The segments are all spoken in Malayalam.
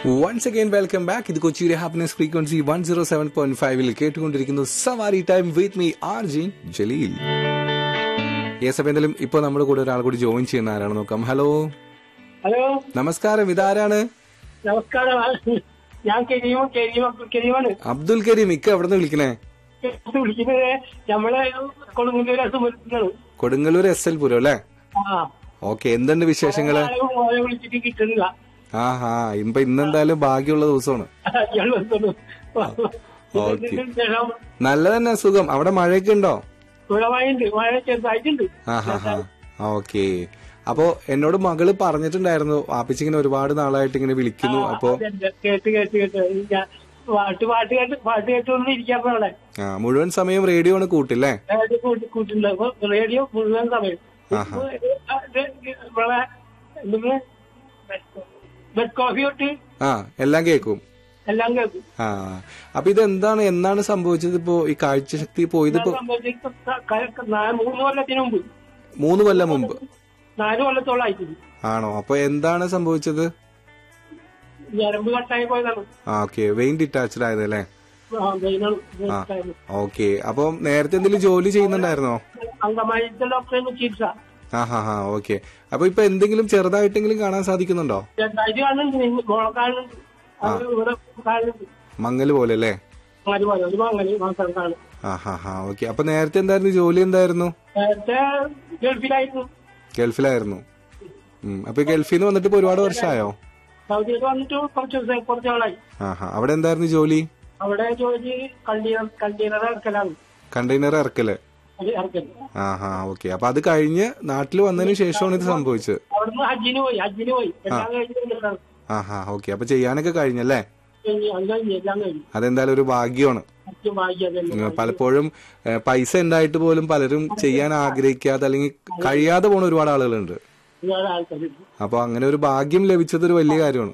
വൺസ് അഗൈൻ വെൽക്കം ബാക്ക് ഇത് കൊച്ചിയിലെ happiness frequency one zero seven point ഫൈവിൽ കേട്ടുകൊണ്ടിരിക്കുന്നു സവാരി time with me R J Jin Jaleel yes എന്തായാലും ഇപ്പൊ നമ്മുടെ കൂടെ ഒരാൾ കൂടി ജോയിൻ ചെയ്യുന്ന ആരാണ് നോക്കാം ഹലോ ഹലോ നമസ്കാരം ഇതാരാണ് നമസ്കാരം ഞാൻ കരീമ കരീമ കരീമാണ് അബ്ദുൽ കരീം ഇക്ക എവിടെ നിന്ന് വിളിക്കണേ വിളിക്കുന്നത് നമ്മളെ കൊടുങ്ങല്ലൂർ അസുമത്താണ് കൊടുങ്ങല്ലൂർ എസ് എൽ പുരം അല്ലേ ആ ഓക്കെ എന്തുണ്ട് വിശേഷങ്ങള് ആരും മോനെ വിളിച്ചിട്ട് കിട്ടുന്നില്ല ആ ഹാ ഇപ്പൊ ഇന്നെന്തായാലും ഭാഗ്യമുള്ള ദിവസമാണ് ഇയാൾ വന്നു ഓക്കേ. ശേഷം നല്ല തന്നെ സുഖം അവിടെ മഴയൊക്കെ ഉണ്ടോ സുഖമായിട്ടുണ്ട് മഴ ചെറുതായിട്ടുണ്ട് ആ ഹാ ഹാ ഓക്കെ അപ്പോ എന്നോട് മകള് പറഞ്ഞിട്ടുണ്ടായിരുന്നു ആപ്പിച്ച് ഇങ്ങനെ ഒരുപാട് നാളായിട്ട് ഇങ്ങനെ വിളിക്കുന്നു അപ്പോ അതെ, കേട്ട് കേട്ട് കേട്ട് ഞാൻ പാട്ട് പാട്ട് കേട്ട് പാട്ട് കേട്ടൊന്നും ഇരിക്കാത്ത അവിടെ ആ, മുഴുവൻ സമയം റേഡിയോ ആണ് കൂട്ടില്ലേ റേഡിയോ കൂട്ടി കൂട്ടിട്ടുണ്ട് അപ്പൊ റേഡിയോ മുഴുവൻ സമയം ആഹാ. ഇപ്പൊ ഇത് ഇവിടെ എന്തെങ്കിലും ബെഡ് കോഫി തൊട്ട് ആ എല്ലാം കേൾക്കും എല്ലാം കേൾക്കും ആ അപ്പൊ ഇത് എന്താണ് എന്നാണ് സംഭവിച്ചത് ഇപ്പോ ഈ കാഴ്ചശക്തി പോയത് ഇപ്പോ സംബന്ധിച്ച് ക- ക- നാ- മൂന്ന് കൊല്ലത്തിന് മുമ്പ് മൂന്ന് കൊല്ലം മുമ്പ് നാല് കൊല്ലത്തോളം ആയിട്ടുണ്ട് ആണോ അപ്പൊ എന്താണ് സംഭവിച്ചത് ഞരമ്പ് കട്ടായി പോയതാണ് ആ ഓക്കെ വെയിൻ ഡിറ്റാച്ച്ഡ് ആയത് അല്ലേ ആ, വെയിനാണ് ആ കട്ടായത്. ഓക്കെ അപ്പൊ നേരത്തെ എന്തെങ്കിലും ജോലി ചെയ്യുന്നുണ്ടായിരുന്നോ അങ്കമാലിത്തെ ഡോക്ടറെ ചികിത്സ ആ ഹാ ഹാ ഓക്കെ അപ്പൊ ഇപ്പൊ എന്തെങ്കിലും ചെറുതായിട്ടെങ്കിലും കാണാൻ സാധിക്കുന്നുണ്ടോ രണ്ടായിട്ട് കാണുന്നുണ്ട് മോളെ കാണുന്നുണ്ട് അത് ഇവിടെ കാണുന്നുണ്ട് മങ്ങല് പോലെ അല്ലേ അങ്ങനെ പോലെ ഒരു അങ്ങനെ മാസം കാണും ആ ഹാ ഹാ ഓക്കെ അപ്പൊ നേരത്തെ എന്തായിരുന്നു ജോലി എന്തായിരുന്നു നേരത്തെ ഗൾഫിലായിരുന്നു ഗൾഫിലായിരുന്നു ഉം. അപ്പൊ ഈ ഗൾഫിൽ നിന്ന് വന്നിട്ട് ഇപ്പൊ ഒരുപാട് വർഷമായോ സൗദിയിൽ വന്നിട്ട് കുറച്ച് ദിവസം കുറച്ച് നാളായി ആ ഹാ അവിടെ എന്തായിരുന്നു ജോലി അവിടെ ജോലി കണ്ടെയ്നർ കണ്ടെയ്നർ ഇറക്കലാണ് കണ്ടെയ്നർ ഇറക്കല് അത് ഇറക്കൽ ആ ഹാ ഓക്കെ അപ്പൊ അത് കഴിഞ്ഞ് നാട്ടിൽ വന്നതിന് ശേഷമാണ് ഇത് സംഭവിച്ചത് അവിടുന്ന് ഹജ്ജിന് പോയി ഹജ്ജിന് പോയി എല്ലാം കഴിഞ്ഞ് വന്നിട്ടാണ്. ആ ഹാ ഓക്കെ അപ്പൊ ചെയ്യാനൊക്കെ കഴിഞ്ഞല്ലേ കഴിഞ്ഞ് അത് കഴിഞ്ഞ് എല്ലാം കഴിഞ്ഞു അതെന്തായാലും ഒരു ഭാഗ്യമാണ് ഹജ്ജ് ഭാഗ്യം ഉം, പലപ്പോഴും ഏ, പൈസ ഉണ്ടായിട്ട് പോലും പലരും ചെയ്യാൻ ആഗ്രഹിക്കാതെ അല്ലെങ്കിൽ കഴിയാതെ പോണ ഒരുപാട് ആളുകളുണ്ട് ഒരുപാട് ആൾക്കാർ അപ്പൊ അങ്ങനെ ഒരു ഭാഗ്യം ലഭിച്ചത് ഒരു വലിയ കാര്യമാണ്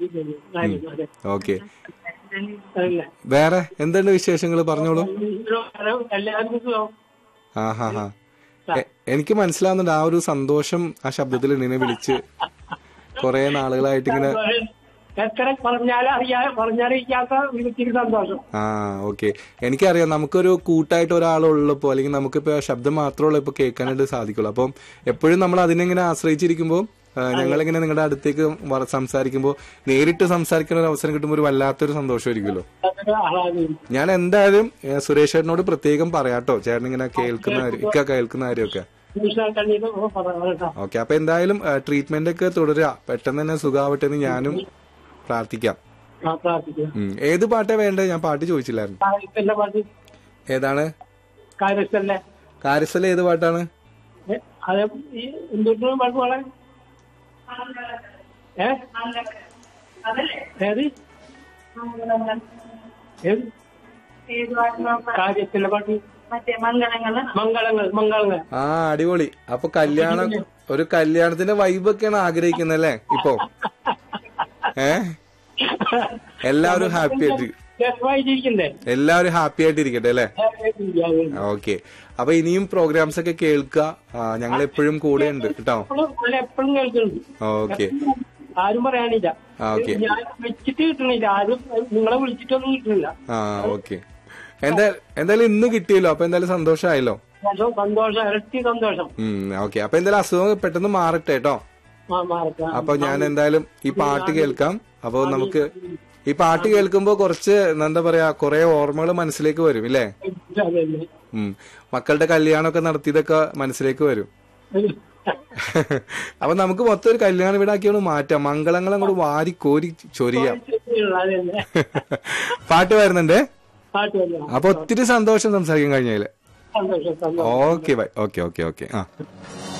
അതെ ഓക്കെ അതല്ലേ വേറെ എന്തുണ്ട് വിശേഷങ്ങൾ പറഞ്ഞോളൂ എല്ലാവർക്കും സുഖം ആ ഹാ ഹാ എ- എനിക്ക് മനസ്സിലാവുന്നുണ്ട് ആ ഒരു സന്തോഷം ആ ശബ്ദത്തിൽ ഇങ്ങനെ വിളിച്ച് കുറെ നാളുകളായിട്ട് ഇങ്ങനെ എത്ര പറഞ്ഞാലും അറിയാ പറഞ്ഞറിയിക്കാത്ത വിധത്തിൽ സന്തോഷം ആ ഓക്കെ എനിക്കറിയാം നമുക്കൊരു കൂട്ടായിട്ട് ഒരാളുള്ളപ്പോ അല്ലെങ്കിൽ നമുക്കിപ്പോ ആ ശബ്ദം മാത്രമുള്ള ഇപ്പൊ കേൾക്കാനായിട്ട് സാധിക്കുള്ളൂ അപ്പം എപ്പോഴും നമ്മൾ അതിനെങ്ങനെ ആശ്രയിച്ചിരിക്കുമ്പോൾ ഞങ്ങളിങ്ങനെ നിങ്ങളുടെ അടുത്തേക്ക് വ- സംസാരിക്കുമ്പോൾ നേരിട്ട് സംസാരിക്കുന്ന ഒരു അവസരം കിട്ടുമ്പോൾ ഒരു വല്ലാത്തൊരു സന്തോഷമായിരിക്കുമല്ലോ അതൊരു ആഹ്ലാദം ഞാൻ എന്തായാലും ഏ, സുരേഷ് ചേട്ടനോട് പ്രത്യേകം പറയാട്ടോ ചേട്ടൻ ഇങ്ങനെ കേൾക്കുന്ന കാര്യം ഇക്ക കേൾക്കുന്ന കാര്യമൊക്കെ കണ്ണീര് പറയാം കേട്ടോ ഓക്കെ അപ്പൊ എന്തായാലും ട്രീറ്റ്മെന്റ് ഒക്കെ തുടരുക പെട്ടെന്ന് തന്നെ സുഖാവട്ടെ എന്ന് ഞാനും പ്രാർത്ഥിക്കാം ആ പ്രാർത്ഥിക്കുക ഉം. ഏത് പാട്ടാ വേണ്ടത് ഞാൻ പാട്ട് ചോദിച്ചില്ലായിരുന്നു കാര്യസ്ഥല്ല പാട്ട് ഏതാണ് കാര്യസ്ഥല്ലേ കാരിസ്ഥല ഏത് പാട്ടാണ് ഏ, അത് ഈ എന്തുകൊണ്ട് പാട്ട് പാടാൻ ഏ ഏത് ഏത് കാര്യസ്ഥല്ല പാട്ട് മറ്റേ മംഗളങ്ങള് മംഗളങ്ങൾ മംഗളങ്ങൾ ആ അടിപൊളി അപ്പൊ കല്യാണം ഒരു കല്യാണത്തിന്റെ വൈബൊക്കെയാണ് ആഗ്രഹിക്കുന്നത് അല്ലേ ഇപ്പൊ ഏ എല്ലാവരും ഹാപ്പി ആയിട്ട് രസമായിട്ടിരിക്കണ്ടേ എല്ലാവരും ഹാപ്പി ആയിട്ടിരിക്കട്ടെ അല്ലേ ഓക്കെ അപ്പൊ ഇനിയും പ്രോഗ്രാംസ് ഒക്കെ കേൾക്കുക ഞങ്ങൾ എപ്പോഴും കൂടെ ഉണ്ട് കേട്ടോ എപ്പോഴും എപ്പോഴും കേൾക്കുന്നുണ്ട് ഓക്കെ ആരും പറയാനില്ല ആ, ഓക്കേ. ഞാൻ വെച്ചിട്ട് കിട്ടണില്ല ആരും നിങ്ങളെ വിളിച്ചിട്ടൊന്നും കിട്ടണില്ല ആ ഓക്കെ എന്താ എന്തായാലും ഇന്ന് കിട്ടിയല്ലോ അപ്പൊ എന്തായാലും സന്തോഷമായല്ലോ സന്തോഷം സന്തോഷം ഇരട്ടി സന്തോഷം ഉം ഓക്കെ അപ്പൊ എന്തായാലും അസുഖം പെട്ടെന്ന് മാറട്ടെ കേട്ടോ ആ മാറക്കാം അപ്പൊ ഞാൻ എന്തായാലും ഈ പാട്ട് കേൾക്കാം അപ്പൊ നമുക്ക് ഈ പാട്ട് കേൾക്കുമ്പോ കുറച്ച് എന്താ പറയാ കുറെ ഓർമ്മകൾ മനസ്സിലേക്ക് വരും ഇല്ലേ ഉം മക്കളുടെ കല്യാണമൊക്കെ നടത്തിയതൊക്കെ മനസ്സിലേക്ക് വരും അപ്പൊ നമുക്ക് മൊത്തം ഒരു കല്യാണ വീടാക്കിയാണ് മാറ്റാം മംഗളങ്ങൾ അങ്ങോട്ട് വാരി കോരി ചൊരിയാം അതന്നെ പാട്ട് വരുന്നുണ്ടേ പാട്ട് വന്നു അപ്പൊ ഒത്തിരി സന്തോഷം സംസാരിക്കാൻ കഴിഞ്ഞതില് സന്തോഷം സന്തോഷം okay bye okay okay okay ആ